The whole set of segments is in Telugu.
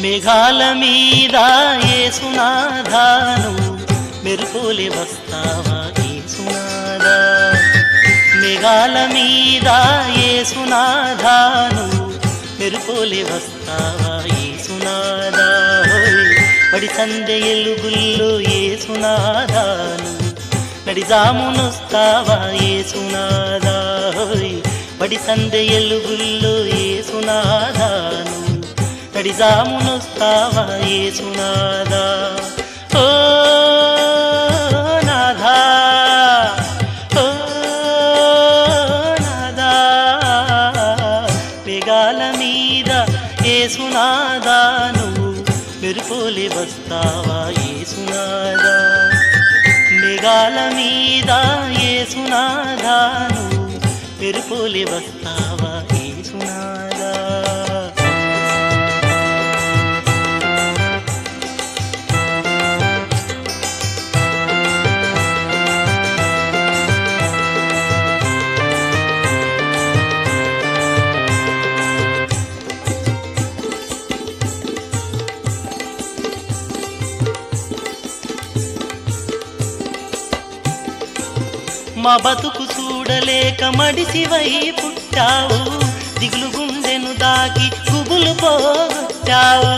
మేఘాల మీద ఏసునాధాను మెరుపులే వస్తావా ఏసునాదా మేఘాల మీద ఏసునాధాను మెరుపులే వస్తావా ఏసునాదా పడి సందె ఎలుగుల్లో ఏసునాదాను నడిజామునొస్తావా ఏసునాదా పడి సందె ఎలుగుల్లో ఏసునాదాను నడిజామునొస్తావా ఏసునాదా ఓ నాథా ఓ నాదా మేఘాల మీద ఏసునాదాను మెరుపులే వస్తావా ఏసునాదా మేఘాల మీద ఏసునాదాను మెరుపులే వస్తావా ఏసునాదా మా బతుకు చూడలేక మడిసివై పుట్టావు దిగులు గుండెను దాకి గుబులు పోగొట్టావు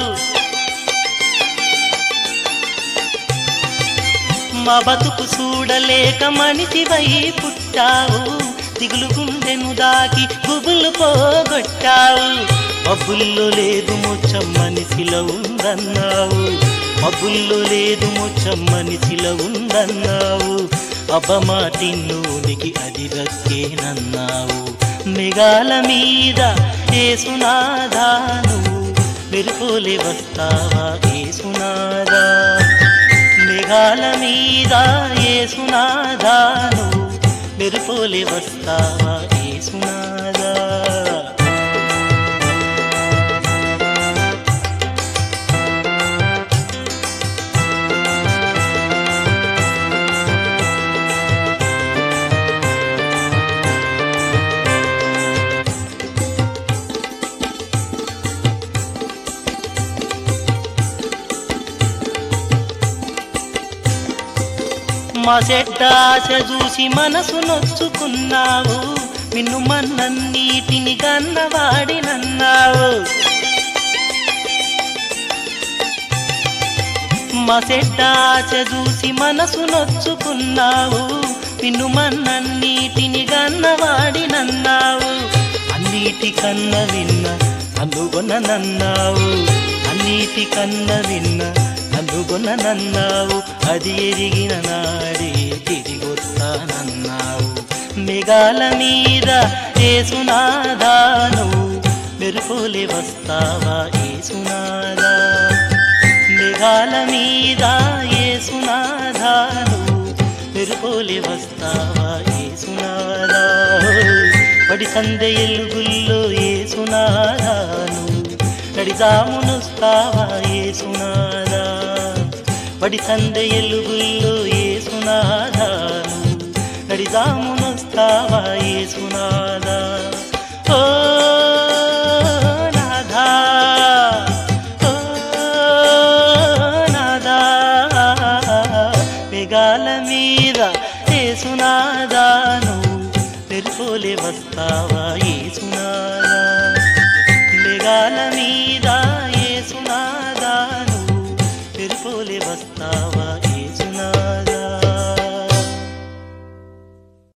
మా బతుకు చూడలేక మనిషివై పుట్టావు దిగులు గుండెను దాకి గుబులు పోగొట్టావు మబ్బుల్లో లేదు ముచ్చం మనిషిలో ఉందన్నావు మబ్బుల్లో లేదు ముచ్చం మనిషిలో ఉందన్నావు అపమాటిన్నునికి అది దక్కేనన్నావు మెగాల మీద ఏసునాదాను మెరుపులే వస్తావా ఏసునాదా మేఘాల మీద ఏసునాదాను మెరుపులే వస్తావా ఏసునాదా మా చెడ్డ ఆశ చూసి మనసు నొచ్చుకున్నావు నిన్ను మన్నన్నీటిని గన్నవాడినన్నావు మా చెడ్డ ఆశ చూసి మనసు నొచ్చుకున్నావు నిన్ను మన్నన్నీటిని గన్నవాడినన్నావు అన్నిటికన్న విన్న అనుగొననన్నావు అన్నిటికన్న విన్న అనుగొననన్నావు అది ఎరిగిన నాడే తిరిగొస్తానన్నావు మెగాల మీద ఏసునాదాను మెరుపులే వస్తావా ఏసునాదా మేఘాల మీద ఏసునాదాను మెరుపులే వస్తావా ఏసునాదా పడి సందె ఎలుగుల్లో ఏసునాదాను నడిజామునొస్తావా ఏసునాదా పడి సందె ఎలుగుల్లో ఏసునాదాను నడిజామునొస్తావా ఏసునాదా ఓ నాథా ఓ నాథా మేఘాల మీద ఏసునాదాను మెరుపులే వస్తావా ఏసునాదా మేఘాల మీద ఏసునాదాను మెరుపులే వస్తావా